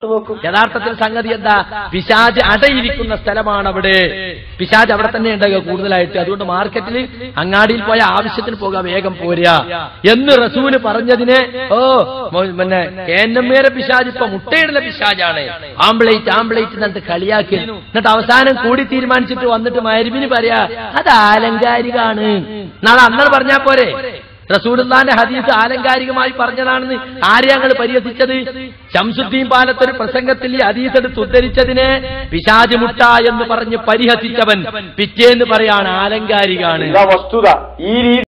നോക്കും യഥാർത്ഥത്തിൽ സംഗതി എന്താ പിശാജ് അടയിരിക്കുന്ന സ്ഥലമാണ് അവിടെ പിശാജ് അവിടെ തന്നെ ഉണ്ടാകുക കൂടുതലായിട്ട് അതുകൊണ്ട് മാർക്കറ്റിൽ അങ്ങാടിയിൽ പോയ ആവശ്യത്തിന് പോകാം വേഗം പോരുക എന്ന് റസൂല് പറഞ്ഞതിനെ ഓ മോ- പിന്നെ കേന്നമ്മേരെ പിശാജ് ഇപ്പൊ മുട്ടയിടുന്ന പിശാജാണ് ആംബ്ലേറ്റ് ആംബ്ലേറ്റ് എന്നിട്ട് കളിയാക്കി എന്നിട്ട് അവസാനം കൂടി തീരുമാനിച്ചിട്ട് വന്നിട്ട് മരുവിന് പറയാ അത് ആലങ്കാരികാണ് നാളെ അന്നാണ് പറഞ്ഞാ പോരെ റസൂലുള്ളാന്റെ ഹദീസ് ആലങ്കാരികമായി പറഞ്ഞതാണെന്ന് ആരെ ഞങ്ങൾ പരിഹസിച്ചത് ശംസുദ്ദീൻ പാലത്തൊരു പ്രസംഗത്തിൽ ഈ ഹദീസ് എടുത്ത് ഉദ്ധരിച്ചതിനെ പിശാജ് മുട്ട എന്ന് പറഞ്ഞ് പരിഹസിച്ചവൻ പിറ്റേന്ന് പറയാണ് ആലങ്കാരികാണ് ഇതാ വസ്തുത ഈ രീതി